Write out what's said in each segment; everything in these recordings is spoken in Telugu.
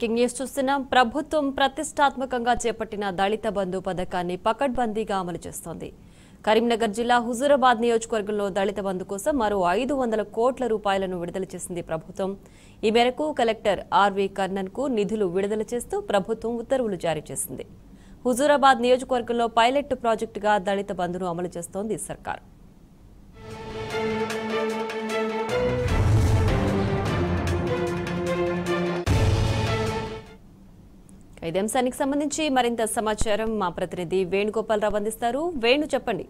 బ్రేకింగ్ న్యూస్ చూస్తున్నాం ప్రభుత్వం ప్రతిష్టాత్మకంగా చేపట్టిన దళిత బంధు పథకాన్ని పకడ్బందీగా అమలు చేస్తోంది కరీంనగర్ జిల్లా హుజూరాబాద్ నియోజకవర్గంలో దళిత బంధు కోసం మరో ఐదు వందల కోట్ల రూపాయలను విడుదల చేసింది ప్రభుత్వం ఈ మేరకు కలెక్టర్ ఆర్వి కర్ణన్ కు నిధులు విడుదల చేస్తూ ప్రభుత్వం ఉత్తర్వులు జారీ చేసింది హుజూరాబాద్ నియోజకవర్గంలో పైలట్ ప్రాజెక్టుగా దళిత బంధును అమలు చేస్తోంది సర్కార్ ఇదే అంశానికి సంబంధించి మరింత సమాచారం మా ప్రతినిధి వేణుగోపాలరావు అందిస్తారు వేణు చెప్పండి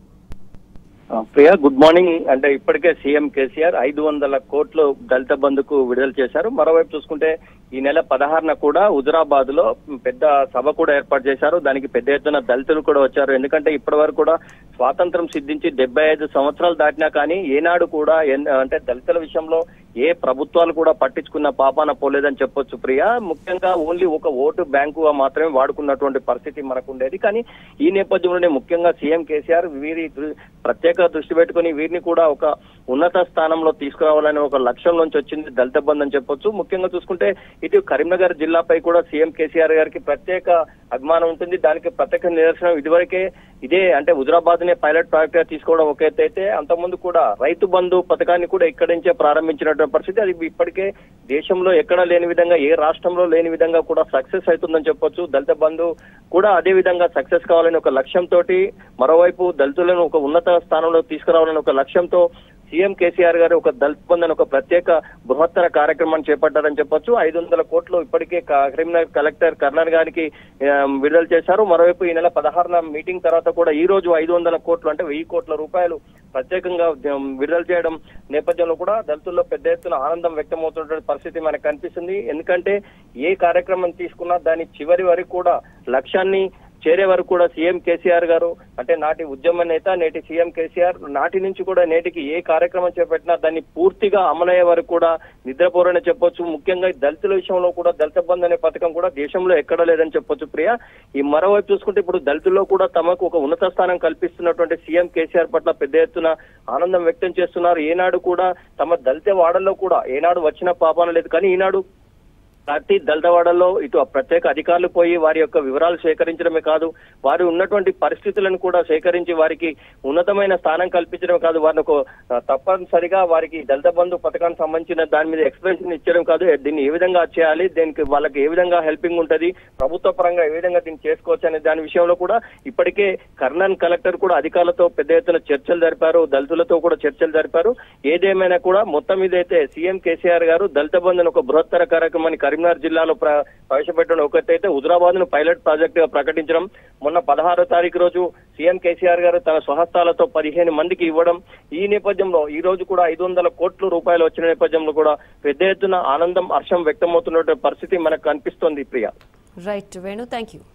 ఆ, ప్రియా గుడ్ మార్నింగ్ అంటే ఇప్పటికే సీఎం కేసీఆర్ ఐదు వందల కోట్లు దళిత బంధుకు విడుదల చేశారు మరోవైపు చూసుకుంటే ఈ నెల పదహారున కూడా హుజరాబాద్ లో పెద్ద సభ కూడా ఏర్పాటు చేశారు దానికి పెద్ద ఎత్తున దళితులు కూడా వచ్చారు ఎందుకంటే ఇప్పటి వరకు కూడా స్వాతంత్రం సిద్ధించి డెబ్బై ఐదు సంవత్సరాలు దాటినా కానీ ఏనాడు కూడా ఎన్- అంటే దళితుల విషయంలో ఏ ప్రభుత్వాలు కూడా పట్టించుకున్న పాపాన పోలేదని చెప్పొచ్చు ప్రియా ముఖ్యంగా ఓన్లీ ఒక ఓటు బ్యాంకుగా మాత్రమే వాడుకున్నటువంటి పరిస్థితి మనకు ఉండేది కానీ ఈ నేపథ్యంలోనే ముఖ్యంగా సీఎం కేసీఆర్ వీరి దృ- ప్రత్యేక దృష్టి పెట్టుకుని వీరిని కూడా ఒక ఉన్నత స్థానంలో తీసుకురావాలనే ఒక లక్ష్యం నుంచి వచ్చింది దళిత బంధు అని చెప్పొచ్చు ముఖ్యంగా చూసుకుంటే ఇటు కరీంనగర్ జిల్లాపై కూడా సీఎం కేసీఆర్ గారికి ప్రత్యేక అభిమానం ఉంటుంది దానికి ప్రత్యేక నిదర్శనం ఇదివరకే ఇదే అంటే హుజరాబాద్ నే పైలట్ ప్రాజెక్ట్ గా తీసుకోవడం ఒక ఎత్తు అయితే అంతకుముందు కూడా రైతు బంధు పథకాన్ని కూడా ఇక్కడి నుంచే ప్రారంభించినటువంటి పరిస్థితి అది ఇప్పటికే దేశంలో ఎక్కడా లేని విధంగా ఏ రాష్ట్రంలో లేని విధంగా కూడా సక్సెస్ అవుతుందని చెప్పొచ్చు దళిత బంధు కూడా అదే విధంగా సక్సెస్ కావాలని ఒక లక్ష్యంతో మరోవైపు దళితులను ఒక ఉన్నత స్థానంలో తీసుకురావాలని ఒక లక్ష్యంతో సీఎం కేసీఆర్ గారు ఒక దళిత బంధన్ ఒక ప్రత్యేక బృహత్తర కార్యక్రమాన్ని చేపట్టారని చెప్పొచ్చు ఐదు వందల కోట్లు ఇప్పటికే క- కరీంనగర్ కలెక్టర్ కర్ణన్ గారికి ఆ, విడుదల చేశారు మరోవైపు ఈ నెల పదహారున మీటింగ్ తర్వాత కూడా ఈ రోజు ఐదు వందల కోట్లు అంటే వెయ్యి కోట్ల రూపాయలు ప్రత్యేకంగా ఉమ్, విడుదల చేయడం నేపథ్యంలో కూడా దళితుల్లో పెద్ద ఎత్తున ఆనందం వ్యక్తమవుతున్నటువంటి పరిస్థితి మనకు కనిపిస్తుంది ఎందుకంటే ఏ కార్యక్రమం తీసుకున్నా దాని చివరి వరకు కూడా లక్ష్యాన్ని చేరే వరకు కూడా సీఎం కేసీఆర్ గారు అంటే నాటి ఉద్యమ నేత నేటి సీఎం కేసీఆర్ నాటి నుంచి కూడా నేటికి ఏ కార్యక్రమం చేపట్టినా దాన్ని పూర్తిగా అమలయ్యే వరకు కూడా నిద్రపోరని చెప్పొచ్చు ముఖ్యంగా ఈ దళితుల విషయంలో కూడా దళిత బంధు అనే పథకం కూడా దేశంలో ఎక్కడ లేదని చెప్పొచ్చు ప్రియ ఈ మరోవైపు చూసుకుంటే ఇప్పుడు దళితుల్లో కూడా తమకు ఒక ఉన్నత స్థానం కల్పిస్తున్నటువంటి సీఎం కేసీఆర్ పట్ల పెద్ద ఎత్తున ఆనందం వ్యక్తం చేస్తున్నారు ఏనాడు కూడా తమ దళిత వాడల్లో కూడా ఏనాడు వచ్చిన పాపాన లేదు కానీ ఈనాడు ప్రతి దళితవాడల్లో ఇటు ఆ ప్రత్యేక అధికారులు పోయి వారి యొక్క వివరాలు సేకరించడమే కాదు వారు ఉన్నటువంటి పరిస్థితులను కూడా సేకరించి వారికి ఉన్నతమైన స్థానం కల్పించడమే కాదు వారిని ఒక ఆ, తప్పనిసరిగా వారికి దళిత బంధు పథకానికి సంబంధించిన దాని మీద ఎక్స్ప్లెనేషన్ ఇచ్చడం కాదు దీన్ని ఏ విధంగా చేయాలి దీనికి వాళ్ళకి ఏ విధంగా హెల్పింగ్ ఉంటది ప్రభుత్వ పరంగా ఏ విధంగా దీన్ని చేసుకోవచ్చు అనే దాని విషయంలో కూడా ఇప్పటికే కర్నన్ కలెక్టర్ కూడా అధికారులతో పెద్ద ఎత్తున చర్చలు జరిపారు దళితులతో కూడా చర్చలు జరిపారు ఏదేమైనా కూడా మొత్తం మీద అయితే సీఎం కేసీఆర్ గారు దళిత బంధును ఒక బృహత్తర కార్యక్రమాన్ని కరీంనగర్ జిల్లాలో ప్ర- ప్రవేశపెట్టడం ఒకటైతే హుజరాబాద్ ను పైలట్ ప్రాజెక్ట్ గా ప్రకటించడం మొన్న పదహారో తారీఖు రోజు సీఎం కేసీఆర్ గారు తన స్వహస్తాలతో పదిహేను మందికి ఇవ్వడం ఈ నేపథ్యంలో ఈ రోజు కూడా ఐదు వందల కోట్ల రూపాయలు వచ్చిన నేపథ్యంలో కూడా పెద్ద ఎత్తున ఆనందం హర్షం వ్యక్తమవుతున్న పరిస్థితి మనకు కనిపిస్తోంది Priya right Venu thank you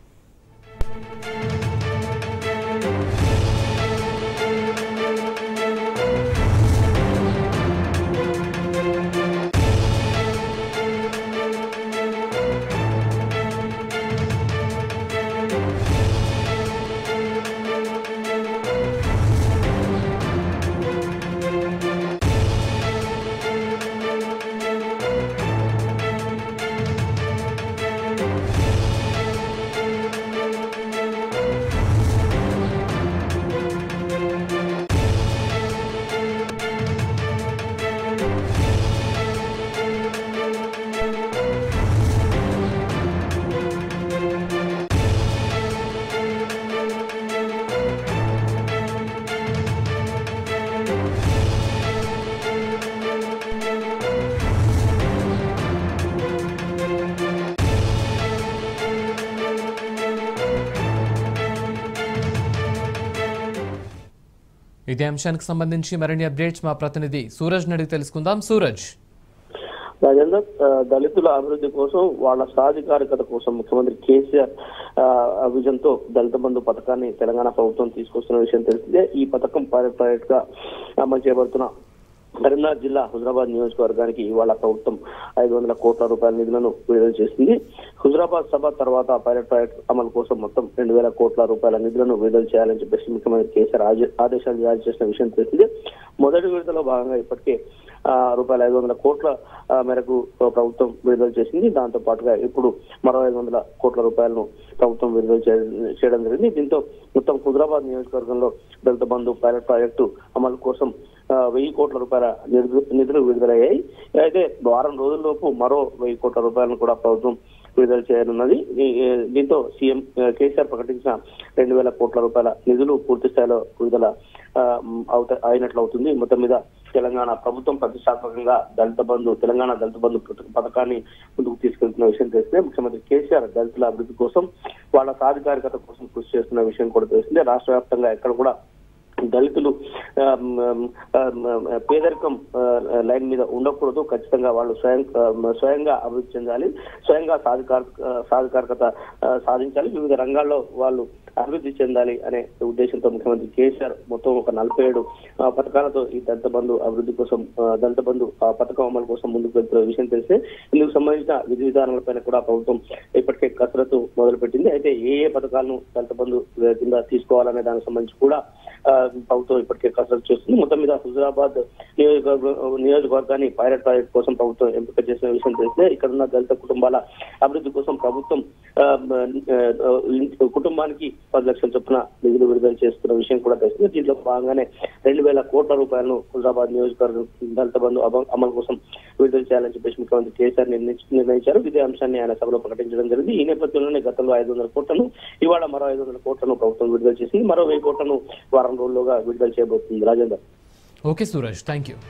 ఇదే అంశానికి సంబంధించి మరిన్ని అప్డేట్స్ మా ప్రతినిధి సూరజ్ నడికి తెలుసుకుందాం సూరజ్ రాజేంద్ర ఆ, దళితుల అభివృద్ధి కోసం వాళ్ళ సాధికారికత కోసం ముఖ్యమంత్రి కేసీఆర్ ఆ, విజన్ తో దళిత బంధు పథకాన్ని తెలంగాణ ప్రభుత్వం తీసుకొస్తున్న విషయం తెలిసిందే ఈ పథకం పైలట్ ప్రాజెక్ట్ గా అమలు చేయబడుతున్న కరీంనగర్ జిల్లా హుజరాబాద్ నియోజకవర్గానికి ఇవాళ ప్రభుత్వం ఐదు వందల కోట్ల రూపాయల నిధులను విడుదల చేసింది హుజరాబాద్ సభ తర్వాత పైలట్ ప్రాజెక్ట్ అమలు కోసం మొత్తం రెండు వేల కోట్ల రూపాయల నిధులను విడుదల చేయాలని చెప్పేసి ముఖ్యమంత్రి కేసీఆర్ ఆజ- ఆదేశాలు జారీ చేసిన విషయం తెలిసింది మొదటి విడతలో భాగంగా ఇప్పటికే ఆ, రూపాయల ఐదు వందల కోట్ల ఆ, మేరకు ఆ, ప్రభుత్వం విడుదల చేసింది దాంతో పాటుగా ఇప్పుడు మరో ఐదు వందల కోట్ల రూపాయలను ప్రభుత్వం విడుదల చే- చేయడం జరిగింది దీంతో మొత్తం హుజరాబాద్ నియోజకవర్గంలో దళిత బంధు పైలట్ ప్రాజెక్టు అమలు కోసం ఆ, వెయ్యి కోట్ల రూపాయల నిధులు నిధులు విడుదలయ్యాయి అయితే వారం రోజుల్లోపు మరో వెయ్యి కోట్ల రూపాయలను కూడా ప్రభుత్వం విడుదల చేయనున్నది ఈ- ఈ- దీంతో సీఎం ఆ, కేసీఆర్ ప్రకటించిన రెండు వేల కోట్ల రూపాయల నిధులు పూర్తి స్థాయిలో విడుదల ఆ, మ్, అవుత- అయినట్లు అవుతుంది మొత్తం మీద తెలంగాణ ప్రభుత్వం ప్రతిష్టాత్మకంగా దళిత బంధు తెలంగాణ దళిత బంధు పథ- పథకాన్ని ముందుకు తీసుకెళ్తున్న విషయం తెలిస్తే ముఖ్యమంత్రి కేసీఆర్ దళితుల అభివృద్ధి కోసం వాళ్ళ సాధికారికత కోసం కృషి చేస్తున్న విషయం కూడా తెలిసిందే రాష్ట్ర వ్యాప్తంగా ఎక్కడ కూడా దళితులు ఆమ్, ఆమ్, ఆమ్, పేదరికం ఆ, లైన్ మీద ఉండకూడదు ఖచ్చితంగా వాళ్ళు స్వయం ఆ, స్వయంగా అభివృద్ధి చెందాలి స్వయంగా సాధికార సాధికారికత ఆ, సాధించాలి వివిధ రంగాల్లో వాళ్ళు అభివృద్ధి చెందాలి అనే ఉద్దేశంతో ముఖ్యమంత్రి కేసీఆర్ మొత్తం ఒక నలభై ఏడు ఆ, పథకాలతో ఈ దళిత బంధు అభివృద్ధి కోసం ఆ, దళిత బంధు ఆ పథకం అమలు కోసం ముందుకు వెళ్తున్న విషయం తెలిస్తే ఇందుకు సంబంధించిన విధి విధానాలపైన కూడా ప్రభుత్వం ఇప్పటికే కసరత్తు మొదలుపెట్టింది అయితే ఏ ఏ పథకాలను దళిత బంధు కింద తీసుకోవాలనే దానికి సంబంధించి కూడా ఆ, ప్రభుత్వం ఇప్పటికే కసరత్తు చేస్తుంది మొత్తం మీద హుజరాబాద్ నియోజకవర్గ నియోజకవర్గాన్ని పైలట్ ప్రాజెక్ట్ కోసం ప్రభుత్వం ఎంపిక చేసిన విషయం తెలిస్తే ఇక్కడ ఉన్న దళిత కుటుంబాల అభివృద్ధి కోసం ప్రభుత్వం ఆ, ఆ, ఇంటి- కుటుంబానికి పది లక్షల చొప్పున నిధులు విడుదల చేస్తున్న విషయం కూడా తెలిసింది దీంట్లో భాగంగానే రెండు వేల కోట్ల రూపాయలను హుజరాబాద్ నియోజకవర్గం దళిత బంధు అమ- అమలు కోసం విడుదల చేయాలని చెప్పేసి ముఖ్యమంత్రి కేసీఆర్ నిర్ణయించ- నిర్ణయించారు ఇదే అంశాన్ని ఆయన సభలో ప్రకటించడం జరిగింది ఈ నేపథ్యంలోనే గతంలో ఐదు వందల కోట్లను ఇవాళ మరో ఐదు వందల కోట్లను ప్రభుత్వం విడుదల చేసింది మరో వెయ్యి కోట్లను వారం రోజుల్లోగా విడుదల చేయబోతుంది Rajender okay Suraj thank you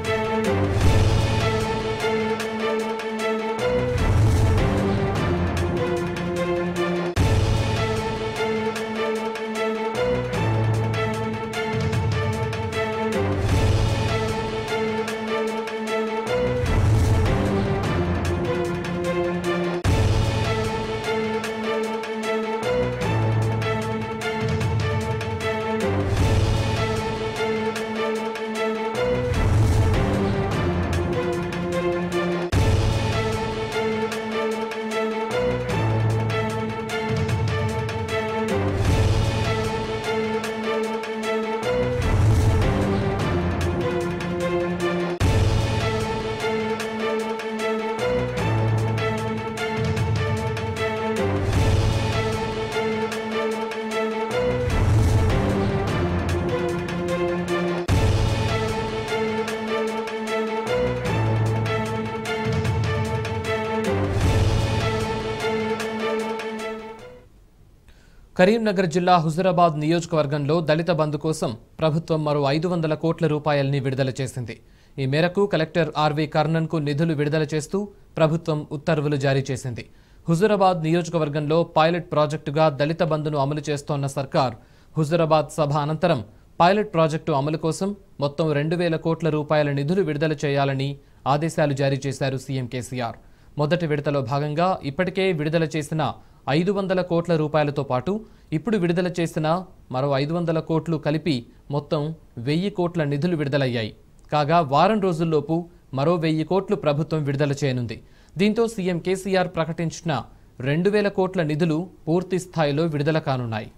Karimnagar జిల్లా హుజురాబాద్ నియోజకవర్గంలో దళిత బంధు కోసం ప్రభుత్వం మరో ఐదు వందల కోట్ల రూపాయల్ని విడుదల చేసింది ఈ మేరకు కలెక్టర్ ఆర్వి కర్ణన్కు నిధులు విడుదల చేస్తూ ప్రభుత్వం ఉత్తర్వులు జారీ చేసింది హుజురాబాద్ నియోజకవర్గంలో పైలట్ ప్రాజెక్టుగా దళిత బంధును అమలు చేస్తోన్న సర్కార్ హుజురాబాద్ సభ అనంతరం పైలట్ ప్రాజెక్టు అమలు కోసం మొత్తం రెండు వేల కోట్ల రూపాయల నిధులు విడుదల చేయాలని ఆదేశాలు జారీ చేశారు సీఎం కేసీఆర్ మొదటి విడతలో భాగంగా ఇప్పటికే విడుదల చేసిన ఐదు వందల కోట్ల రూపాయలతో పాటు ఇప్పుడు విడుదల చేసిన మరో ఐదు వందల కోట్లు కలిపి మొత్తం వెయ్యి కోట్ల నిధులు విడుదలయ్యాయి కాగా వారం రోజుల్లోపు మరో వెయ్యి కోట్లు ప్రభుత్వం విడుదల చేయనుంది దీంతో సీఎం కేసీఆర్ ప్రకటించిన రెండు వేల కోట్ల నిధులు పూర్తి స్థాయిలో విడుదల కానున్నాయి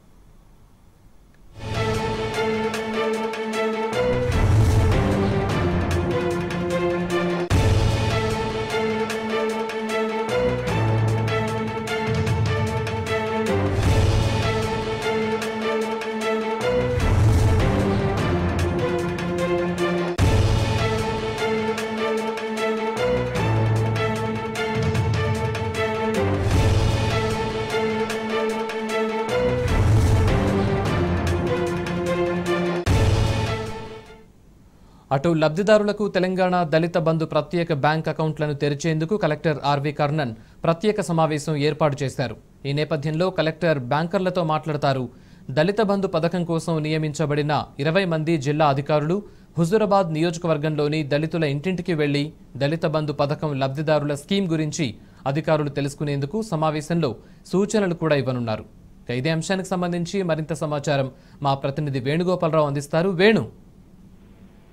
అటు లబ్ధిదారులకు తెలంగాణ దళిత బంధు ప్రత్యేక బ్యాంక్ అకౌంట్లను తెరిచేందుకు కలెక్టర్ ఆర్వి కర్ణన్ ప్రత్యేక సమావేశం ఏర్పాటు చేశారు ఈ నేపథ్యంలో కలెక్టర్ బ్యాంకర్లతో మాట్లాడతారు దళిత బంధు పథకం కోసం నియమించబడిన ఇరవై మంది జిల్లా అధికారులు హుజురాబాద్ నియోజకవర్గంలోని దళితుల ఇంటింటికి వెళ్లి దళిత బంధు పథకం లబ్ధిదారుల స్కీమ్ గురించి అధికారులు తెలుసుకునేందుకు సమావేశంలో సూచనలు కూడా ఇవ్వనున్నారు ఇక ఇదే అంశానికి సంబంధించి మరింత సమాచారం మా ప్రతినిధి వేణుగోపాలరావు అందిస్తారు వేణు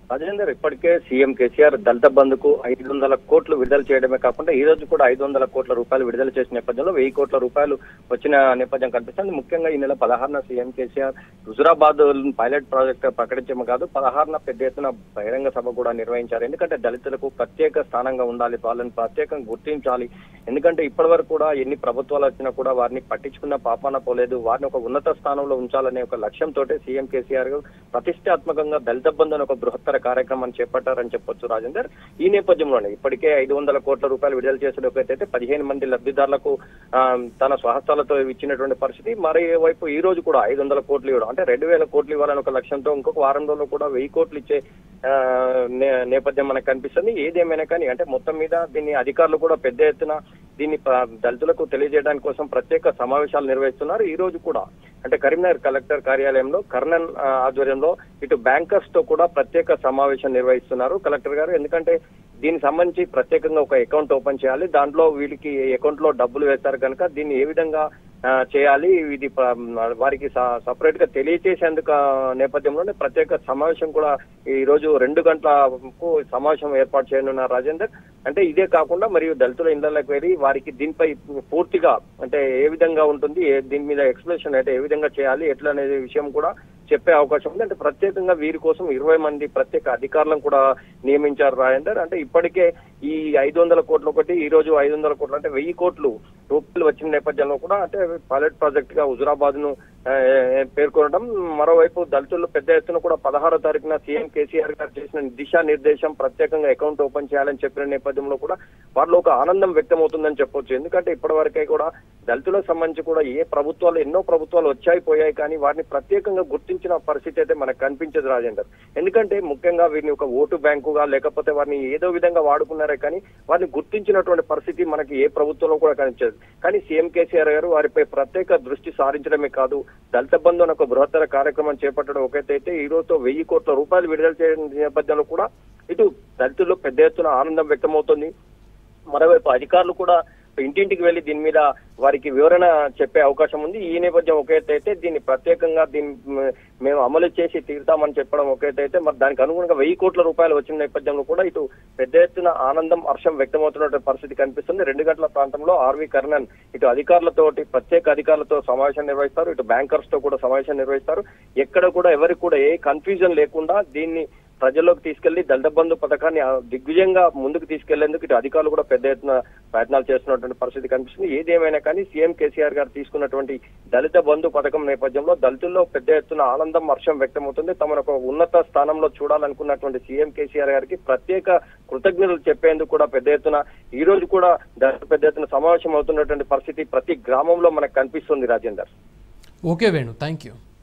రాజేందర్ ఇప్పటికే సీఎం కేసీఆర్ దళిత బంధుకు ఐదు వందల కోట్లు విడుదల చేయడమే కాకుండా ఈ రోజు కూడా ఐదు వందల కోట్ల రూపాయలు విడుదల చేసిన నేపథ్యంలో వెయ్యి కోట్ల రూపాయలు వచ్చిన నేపథ్యం కనిపిస్తుంది ముఖ్యంగా ఈ నెల పదహారున CM KCR Huzurabad pilot project ప్రకటించడం కాదు పదహారున పెద్ద ఎత్తున బహిరంగ సభ కూడా నిర్వహించారు ఎందుకంటే దళితులకు ప్రత్యేక స్థానంగా ఉండాలి వాళ్ళని ప్రత్యేకంగా గుర్తించాలి ఎందుకంటే ఇప్పటి వరకు కూడా ఎన్ని ప్రభుత్వాలు వచ్చినా కూడా వారిని పట్టించుకున్న పాపాన పోలేదు వారిని ఒక ఉన్నత స్థానంలో ఉంచాలనే ఒక లక్ష్యంతో సీఎం కేసీఆర్ గారు ప్రతిష్టాత్మకంగా దళిత బంధు ఒక బృహత్తర కార్యక్రమాన్ని చేపట్టారని చెప్పొచ్చు రాజేందర్ ఈ నేపథ్యంలోనే ఇప్పటికే ఐదు వందల కోట్ల రూపాయలు విడుదల చేసిన ఒకటైతే పదిహేను మంది లబ్ధిదారులకు ఆ, తన స్వహస్తాలతో ఇచ్చినటువంటి పరిస్థితి మరోవైపు ఈ రోజు కూడా ఐదు వందల కోట్లు ఇవ్వడం అంటే రెండు వేల కోట్లు ఇవ్వాలని ఒక లక్ష్యంతో ఇంకొక వారం రోజుల్లో కూడా వెయ్యి కోట్లు ఇచ్చే ఆ, నే- నేపథ్యం మనకు కనిపిస్తుంది ఏదేమైనా కానీ అంటే మొత్తం మీద దీన్ని అధికారులు కూడా పెద్ద ఎత్తున దీన్ని ప- దళితులకు తెలియజేయడానికి కోసం ప్రత్యేక సమావేశాలు నిర్వహిస్తున్నారు ఈ రోజు కూడా అంటే కరీంనగర్ కలెక్టర్ కార్యాలయంలో కర్నన్ ఆ, ఆధ్వర్యంలో ఇటు బ్యాంకర్స్ తో కూడా ప్రత్యేక సమావేశం నిర్వహిస్తున్నారు కలెక్టర్ గారు ఎందుకంటే దీనికి సంబంధించి ప్రత్యేకంగా ఒక అకౌంట్ ఓపెన్ చేయాలి దాంట్లో వీళ్ళకి అకౌంట్ లో డబ్బులు వేస్తారు కనుక దీన్ని ఏ విధంగా ఆ, చేయాలి ఇది ప- వారికి సపరేట్ గా తెలియచేసేందుకు ఆ, నేపథ్యంలోనే ప్రత్యేక సమావేశం కూడా ఈ రోజు రెండు గంటలకు సమావేశం ఏర్పాటు చేయనున్నారు రాజేందర్ అంటే ఇదే కాకుండా మరియు దళితుల ఇళ్లలోకి వెళ్ళి వారికి దీనిపై పూర్తిగా అంటే ఏ విధంగా ఉంటుంది ఏ- దీని మీద ఎక్స్ప్లెనేషన్ అయితే ఏ విధంగా చేయాలి ఎట్లా అనే విషయం కూడా చెప్పే అవకాశం ఉంది అంటే ప్రత్యేకంగా వీరి కోసం ఇరవై మంది ప్రత్యేక అధికారులను కూడా నియమించారు రాజేందర్ అంటే ఇప్పటికే ఈ ఐదు వందల కోట్లు ఒకటి ఈ రోజు ఐదు వందల కోట్లు అంటే వెయ్యి కోట్లు రూపాయలు వచ్చిన నేపథ్యంలో కూడా అంటే పైలట్ ప్రాజెక్ట్ గా హుజురాబాద్ ను ఆ, పేర్కొనడం మరోవైపు దళితులు పెద్ద ఎత్తున కూడా పదహారో తారీఖున సీఎం కేసీఆర్ గారు చేసిన దిశా నిర్దేశం ప్రత్యేకంగా అకౌంట్ ఓపెన్ చేయాలని చెప్పిన నేపథ్యంలో కూడా వారిలో ఒక ఆనందం వ్యక్తం అవుతుందని చెప్పొచ్చు ఎందుకంటే ఇప్పటి వరకే కూడా దళితులకు సంబంధించి కూడా ఏ ప్రభుత్వాలు ఎన్నో ప్రభుత్వాలు వచ్చాయి పోయాయి కానీ వారిని ప్రత్యేకంగా గుర్తించిన పరిస్థితి అయితే మనకు కనిపించదు రాజేందర్ ఎందుకంటే ముఖ్యంగా వీరిని ఒక ఓటు బ్యాంకుగా లేకపోతే వారిని ఏదో విధంగా వాడుకున్నారే కానీ వారిని గుర్తించినటువంటి పరిస్థితి మనకి ఏ ప్రభుత్వంలో కూడా కనిపించదు కానీ సీఎం కేసీఆర్ గారు వారిపై ప్రత్యేక దృష్టి సారించడమే కాదు దళిత బంధు అనే ఒక బృహత్తర కార్యక్రమం చేపట్టడం ఒకటైతే ఈ రోజుతో వెయ్యి కోట్ల రూపాయలు విడుదల చేయడం నేపథ్యంలో కూడా ఇటు దళితుల్లో పెద్ద ఎత్తున ఆనందం వ్యక్తమవుతుంది మరోవైపు అధికారులు కూడా ఇంటింటికి వెళ్లి దీని మీద వారికి వివరణ చెప్పే అవకాశం ఉంది ఈ నేపథ్యం ఒక ఎత్తు అయితే దీన్ని ప్రత్యేకంగా దీన్ని మ- మేము అమలు చేసి తీరుతామని చెప్పడం ఒక ఎత్తు అయితే మరి దానికి అనుగుణంగా వెయ్యి కోట్ల రూపాయలు వచ్చిన నేపథ్యంలో కూడా ఇటు పెద్ద ఎత్తున ఆనందం హర్షం వ్యక్తమవుతున్నటువంటి పరిస్థితి కనిపిస్తుంది రెండు గంటల ప్రాంతంలో ఆర్వి కర్ణన్ ఇటు అధికారులతోటి ప్రత్యేక అధికారులతో సమావేశం నిర్వహిస్తారు ఇటు బ్యాంకర్స్ తో కూడా సమావేశం నిర్వహిస్తారు ఎక్కడ కూడా ఎవరికి కూడా ఏ కన్ఫ్యూజన్ లేకుండా దీన్ని ప్రజల్లోకి తీసుకెళ్లి దళిత బంధు పథకాన్ని ఆ దిగ్విజయంగా ముందుకు తీసుకెళ్లేందుకు ఇటు అధికారులు కూడా పెద్ద ఎత్తున ప్రయత్నాలు చేస్తున్నటువంటి పరిస్థితి కనిపిస్తుంది ఏదేమైనా కానీ సీఎం కేసీఆర్ గారు తీసుకున్నటువంటి దళిత బంధు పథకం నేపథ్యంలో దళితుల్లో పెద్ద ఎత్తున ఆనందం హర్షం వ్యక్తమవుతుంది తమను ఒక ఉన్నత స్థానంలో చూడాలనుకున్నటువంటి సీఎం కేసీఆర్ గారికి ప్రత్యేక కృతజ్ఞతలు చెప్పేందుకు కూడా పెద్ద ఎత్తున ఈ రోజు కూడా దళిత పెద్ద ఎత్తున సమావేశం అవుతున్నటువంటి పరిస్థితి ప్రతి గ్రామంలో మనకు కనిపిస్తుంది Rajender okay Venu thank you